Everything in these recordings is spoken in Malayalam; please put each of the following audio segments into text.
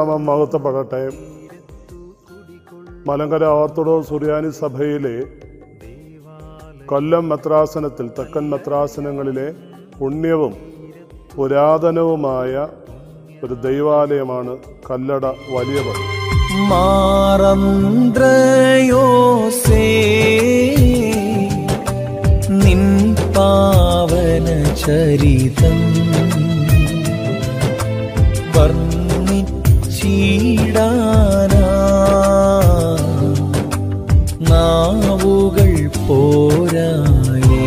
നാമം മഹത്വപ്പെടട്ടെ മലങ്കര ഓർത്തഡോക്സ് സുറിയാനി സഭയിലെ കൊല്ലം മെത്രാസനത്തിൽ തെക്കൻ മെത്രാസനങ്ങളിലെ പുണ്യവും പുരാതനവുമായ ഒരു ദൈവാലയമാണ് കല്ലട വലിയ പള്ളി മാറന്ത്രയോസേ നിൻ പാവന ചരിതം വർണ്ണിച്ചിടാനാ നാവുകൾ പോരായേ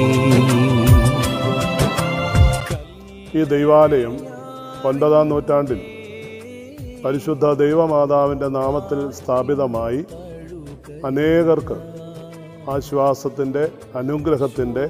ഈ ദൈവാലയം ഒൻപതാം നൂറ്റാണ്ടിൽ പരിശുദ്ധ ദൈവമാതാവിൻ്റെ നാമത്തിൽ സ്ഥാപിതമായി അനേകർക്ക് ആശ്വാസത്തിൻ്റെ അനുഗ്രഹത്തിൻ്റെ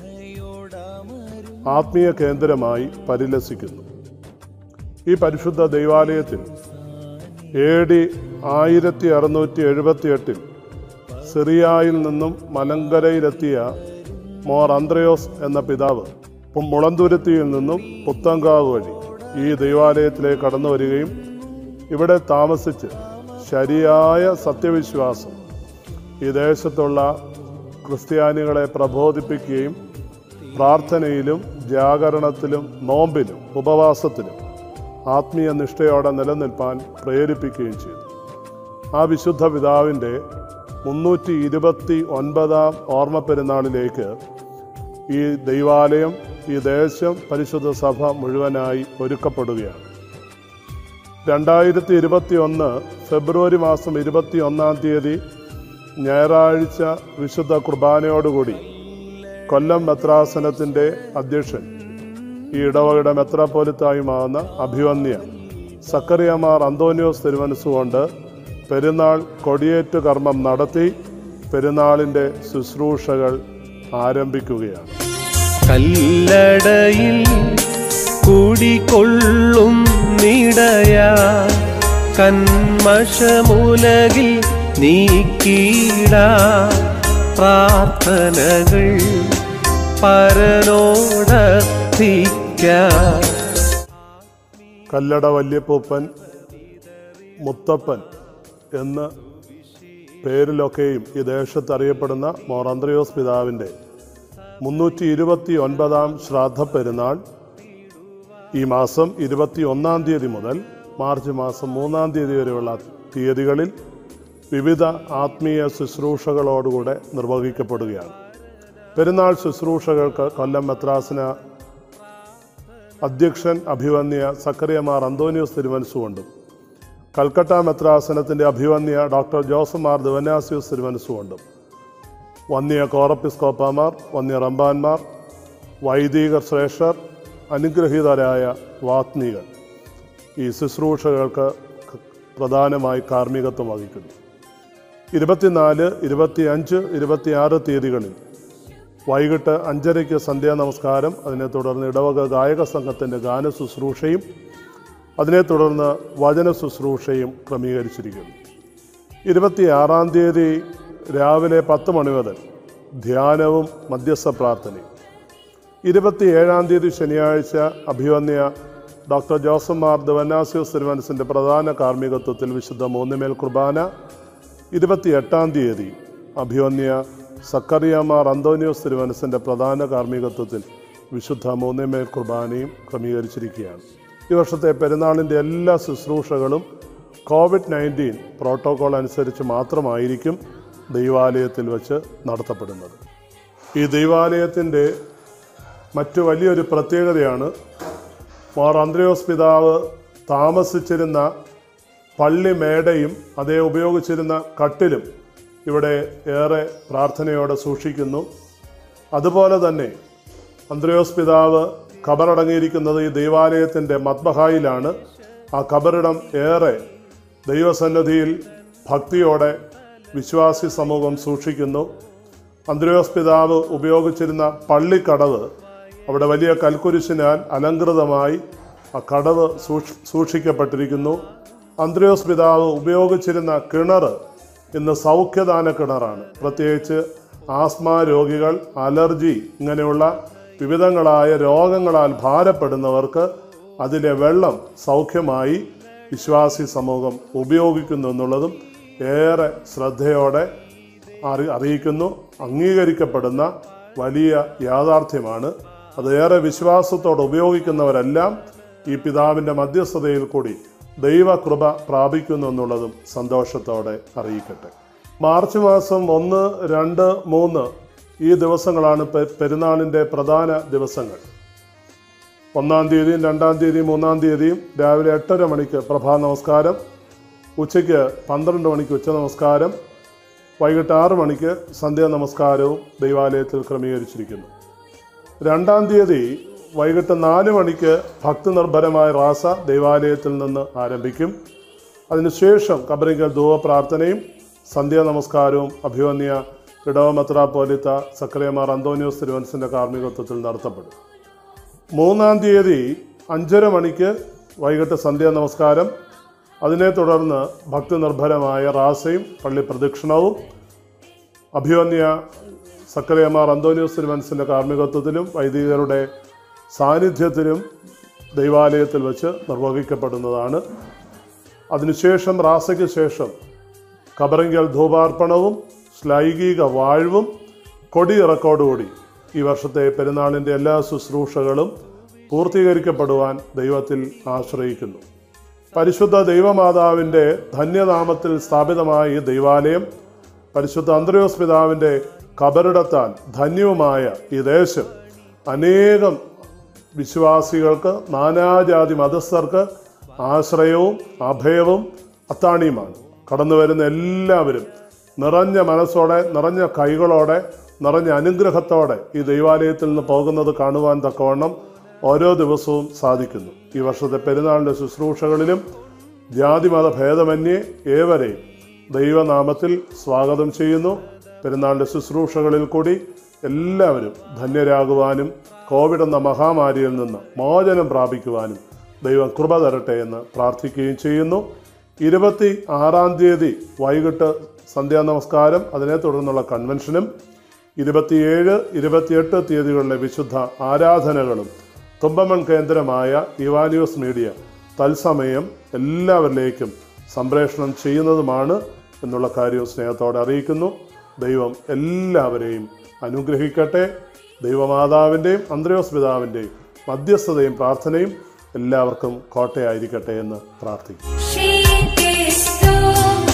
ആത്മീയ കേന്ദ്രമായി പരിലസിക്കുന്നു ഈ പരിശുദ്ധ ദൈവാലയത്തിൽ എ ഡി ആയിരത്തി അറുന്നൂറ്റി എഴുപത്തി എട്ടിൽ സിറിയായിൽ നിന്നും മലങ്കരയിലെത്തിയ മോർ അന്ത്രയോസ് എന്ന പിതാവ് മുളന്തുരുത്തിയിൽ നിന്നും പുത്തങ്കാവ് വഴി ഈ ദൈവാലയത്തിലേക്ക് കടന്നു വരികയും ഇവിടെ താമസിച്ച് ശരിയായ സത്യവിശ്വാസം ഈ ദേശത്തുള്ള ക്രിസ്ത്യാനികളെ പ്രബോധിപ്പിക്കുകയും പ്രാർത്ഥനയിലും ജാഗരണത്തിലും നോമ്പിലും ഉപവാസത്തിലും ആത്മീയ നിഷ്ഠയോടെ നിലനിൽപ്പാൻ പ്രേരിപ്പിക്കുകയും ചെയ്തു ആ വിശുദ്ധ പിതാവിൻ്റെ മുന്നൂറ്റി ഇരുപത്തി ഒൻപതാം ഓർമ്മ പെരുന്നാളിലേക്ക് ഈ ദൈവാലയം ഈ ദേശം പരിശുദ്ധ സഭ മുഴുവനായി ഒരുക്കപ്പെടുകയാണ് രണ്ടായിരത്തി ഇരുപത്തി ഒന്ന് ഫെബ്രുവരി മാസം ഇരുപത്തി ഒന്നാം തീയതി ഞായറാഴ്ച വിശുദ്ധ കുർബാനയോടുകൂടി കൊല്ലം മെത്രാസനത്തിൻ്റെ അധ്യക്ഷൻ ഈ ഇടവകയുടെ മെത്രാപ്പോലിത്തായുമാകുന്ന അഭിവന്യ സക്കറിയമാർ അന്തോനിയോസ് തിരുമനസ്സുകൊണ്ട് പെരുന്നാൾ കൊടിയേറ്റ് കർമ്മം നടത്തി പെരുന്നാളിൻ്റെ ശുശ്രൂഷകൾ ആരംഭിക്കുകയാണ് കല്ലടയിൽ കുടികൊള്ളും നിടയാ കന്മഷമുലകിൽ നീക്കീട പ്രാർത്ഥനകൾ പരനോടത്തിക്കാൻ കല്ലട വല്യപ്പൂപ്പൻ മുത്തപ്പൻ എന്ന് പേരിലൊക്കെയും ഈ ദേശത്ത് അറിയപ്പെടുന്ന മോർ അന്ത്രയോസ് പിതാവിൻ്റെ മുന്നൂറ്റി ഇരുപത്തി ഒൻപതാം ശ്രാദ്ധ പെരുന്നാൾ ഈ മാസം ഇരുപത്തി ഒന്നാം തീയതി മുതൽ മാർച്ച് മാസം മൂന്നാം തീയതി വരെയുള്ള തീയതികളിൽ വിവിധ ആത്മീയ ശുശ്രൂഷകളോടുകൂടെ നിർവഹിക്കപ്പെടുകയാണ് പെരുന്നാൾ ശുശ്രൂഷകൾക്ക് കൊല്ലം മെത്രാസന അധ്യക്ഷൻ അഭിവന്യ സക്കറിയമാർ അന്തോനിയോസ് തിരുമനസുകൊണ്ടും കൽക്കട്ട മെത്രാസനത്തിൻ്റെ അഭിവന്യ ഡോക്ടർ ജോസഫ് മാർ ദിവനാസിയോസ് തിരുമനസുകൊണ്ടും വന്യ കോറപ്പിസ്കോപ്പാമാർ വന്യ റമ്പാന്മാർ വൈദികർ ശ്രേഷ്ഠർ അനുഗ്രഹീതരായ വാത്മീകർ ഈ ശുശ്രൂഷകൾക്ക് പ്രധാനമായി കാർമ്മികത്വം വഹിക്കുന്നു ഇരുപത്തിനാല് ഇരുപത്തിയഞ്ച് ഇരുപത്തിയാറ് തീയതികളിൽ വൈകിട്ട് അഞ്ചരയ്ക്ക് സന്ധ്യാ നമസ്കാരം അതിനെ തുടർന്ന് ഇടവക ഗായക സംഘത്തിൻ്റെ ഗാന ശുശ്രൂഷയും അതിനെ തുടർന്ന് വചന ശുശ്രൂഷയും ക്രമീകരിച്ചിരിക്കുന്നു ഇരുപത്തിയാറാം തീയതി രാവിലെ പത്ത് മണി മുതൽ ധ്യാനവും മധ്യസ്ഥ പ്രാർത്ഥനയും ഇരുപത്തിയേഴാം തീയതി ശനിയാഴ്ച അഭിവന്യ ഡോക്ടർ ജോസഫ് മാർ ദവനാസിയോസ് തിരുവനസിൻ്റെ പ്രധാന കാർമ്മികത്വത്തിൽ വിശുദ്ധ മൂന്നുമേൽ കുർബാന ഇരുപത്തിയെട്ടാം തീയതി അഭിവന്യ സക്കറിയമാർ അന്തോനിയോസ് തിരുവനസിൻ്റെ പ്രധാന കാർമ്മികത്വത്തിൽ വിശുദ്ധ മൂന്നുമേൽ കുർബാനയും ക്രമീകരിച്ചിരിക്കുകയാണ് ഈ വർഷത്തെ പെരുന്നാളിൻ്റെ എല്ലാ ശുശ്രൂഷകളും കോവിഡ് നയൻറ്റീൻ പ്രോട്ടോകോൾ അനുസരിച്ച് മാത്രമായിരിക്കും ദൈവാലയത്തിൽ വെച്ച് നടത്തപ്പെടുന്നത് ഈ ദൈവാലയത്തിൻ്റെ മറ്റു വലിയൊരു പ്രത്യേകതയാണ് മാർ അന്ത്രയോസ് പിതാവ് താമസിച്ചിരുന്ന പള്ളി മേടയും അതേ ഉപയോഗിച്ചിരുന്ന കട്ടിലും ഇവിടെ ഏറെ പ്രാർത്ഥനയോടെ സൂക്ഷിക്കുന്നു അതുപോലെ തന്നെ അന്ത്രയോസ് പിതാവ് ഖബറടങ്ങിയിരിക്കുന്നത് ഈ ദൈവാലയത്തിൻ്റെ മത്ബഹായിലാണ് ആ ഖബറിടം ഏറെ ദൈവസന്നിധിയിൽ ഭക്തിയോടെ വിശ്വാസി സമൂഹം സൂക്ഷിക്കുന്നു അന്ത്രയോസ് പിതാവ് ഉപയോഗിച്ചിരുന്ന പള്ളിക്കടവ് അവിടെ വലിയ കൽക്കുരിശിനാൽ അലങ്കൃതമായി ആ കടവ് സൂക്ഷ് സൂക്ഷിക്കപ്പെട്ടിരിക്കുന്നു അന്ത്രയോസ് പിതാവ് ഉപയോഗിച്ചിരുന്ന കിണർ ഇന്ന് സൗഖ്യദാന കിണറാണ് പ്രത്യേകിച്ച് ആസ്മ രോഗികൾ അലർജി ഇങ്ങനെയുള്ള വിവിധങ്ങളായ രോഗങ്ങളാൽ ഭാരപ്പെടുന്നവർക്ക് അതിലെ വെള്ളം സൗഖ്യമായി വിശ്വാസി സമൂഹം ഉപയോഗിക്കുന്നു എന്നുള്ളതും ഏറെ ശ്രദ്ധയോടെ അറി അറിയിക്കുന്നു അംഗീകരിക്കപ്പെടുന്ന വലിയ യാഥാർത്ഥ്യമാണ് അത് ഏറെ വിശ്വാസത്തോടെ ഉപയോഗിക്കുന്നവരെല്ലാം ഈ പിതാവിൻ്റെ മധ്യസ്ഥതയിൽ കൂടി ദൈവകൃപ പ്രാപിക്കുന്നു എന്നുള്ളതും സന്തോഷത്തോടെ അറിയിക്കട്ടെ മാർച്ച് മാസം ഒന്ന് രണ്ട് മൂന്ന് ഈ ദിവസങ്ങളാണ് പെ- പെരുന്നാളിൻ്റെ പ്രധാന ദിവസങ്ങൾ ഒന്നാം തീയതിയും രണ്ടാം തീയതിയും മൂന്നാം തീയതിയും രാവിലെ എട്ടര മണിക്ക് പ്രഭാ നമസ്കാരം ഉച്ചയ്ക്ക് പന്ത്രണ്ട് മണിക്ക് ഉച്ച നമസ്കാരം വൈകിട്ട് ആറ് മണിക്ക് സന്ധ്യാ നമസ്കാരവും ദൈവാലയത്തിൽ ക്രമീകരിച്ചിരിക്കുന്നു രണ്ടാം തീയതി വൈകിട്ട് നാല് മണിക്ക് ഭക്തി നിർഭരമായ റാസ ദൈവാലയത്തിൽ നിന്ന് ആരംഭിക്കും അതിനുശേഷം കബറിങ്കൽ ധൂവ പ്രാർത്ഥനയും സന്ധ്യാ നമസ്കാരവും അഭിവന്യ ഇടവ മെത്രാപ്പോലിത്ത സക്രിയമാർ അന്തോണിയോസ് തിരുവൻസിൻ്റെ കാർമ്മികത്വത്തിൽ നടത്തപ്പെടും മൂന്നാം തീയതി അഞ്ചര മണിക്ക് വൈകിട്ട് സന്ധ്യാ നമസ്കാരം അതിനെ തുടർന്ന് ഭക്തി നിർഭരമായ റാസയും പള്ളി പ്രദക്ഷിണവും അഭിവന്യ സക്കരയമാർ അന്തോണിയോസ് തിരുമനസിൻ്റെ കാർമ്മികത്വത്തിലും വൈദികരുടെ സാന്നിധ്യത്തിലും ദൈവാലയത്തിൽ വെച്ച് നിർവഹിക്കപ്പെടുന്നതാണ് അതിനുശേഷം റാസയ്ക്ക് ശേഷം കബറിങ്കൽ ധൂപാർപ്പണവും ശ്ലൈകിക വാഴ്വും കൊടിയിറക്കോടുകൂടി ഈ വർഷത്തെ പെരുന്നാളിൻ്റെ എല്ലാ ശുശ്രൂഷകളും പൂർത്തീകരിക്കപ്പെടുവാൻ ദൈവത്തിൽ ആശ്രയിക്കുന്നു പരിശുദ്ധ ദൈവമാതാവിൻ്റെ ധന്യനാമത്തിൽ സ്ഥാപിതമായ ഈ ദൈവാലയം പരിശുദ്ധ അന്ത്രയോസ് പിതാവിൻ്റെ കബറിടത്താൽ ധന്യവുമായ ഈ ദേശം അനേകം വിശ്വാസികൾക്ക് നാനാജാതി മതസ്ഥർക്ക് ആശ്രയവും അഭയവും അത്താണിയുമാണ് കടന്നു വരുന്ന എല്ലാവരും നിറഞ്ഞ മനസ്സോടെ നിറഞ്ഞ കൈകളോടെ നിറഞ്ഞ അനുഗ്രഹത്തോടെ ഈ ദൈവാലയത്തിൽ നിന്ന് പോകുന്നത് കാണുവാൻ തക്കവണ്ണം ഓരോ ദിവസവും സാധിക്കുന്നു ഈ വർഷത്തെ പെരുന്നാളിൻ്റെ ശുശ്രൂഷകളിലും ജാതിമത ഭേദമന്യേ ഏവരെയും ദൈവനാമത്തിൽ സ്വാഗതം ചെയ്യുന്നു പെരുന്നാളിൻ്റെ ശുശ്രൂഷകളിൽ കൂടി എല്ലാവരും ധന്യരാകുവാനും കോവിഡ് എന്ന മഹാമാരിയിൽ നിന്ന് മോചനം പ്രാപിക്കുവാനും ദൈവം കൃപ തരട്ടെ എന്ന് പ്രാർത്ഥിക്കുകയും ചെയ്യുന്നു ഇരുപത്തി ആറാം തീയതി വൈകിട്ട് സന്ധ്യാനമസ്കാരം അതിനെ തുടർന്നുള്ള കൺവെൻഷനും ഇരുപത്തിയേഴ് ഇരുപത്തിയെട്ട് തീയതികളിലെ വിശുദ്ധ ആരാധനകളും തുമ്പമൺ കേന്ദ്രമായ ഇവാനിയോസ് മീഡിയ തത്സമയം എല്ലാവരിലേക്കും സംപ്രേഷണം ചെയ്യുന്നതുമാണ് എന്നുള്ള കാര്യവും സ്നേഹത്തോടെ അറിയിക്കുന്നു ദൈവം എല്ലാവരെയും അനുഗ്രഹിക്കട്ടെ ദൈവമാതാവിൻ്റെയും അന്ത്രയോസ് പിതാവിൻ്റെയും മധ്യസ്ഥതയും പ്രാർത്ഥനയും എല്ലാവർക്കും കോട്ടയായിരിക്കട്ടെ എന്ന് പ്രാർത്ഥിക്കുന്നു She is so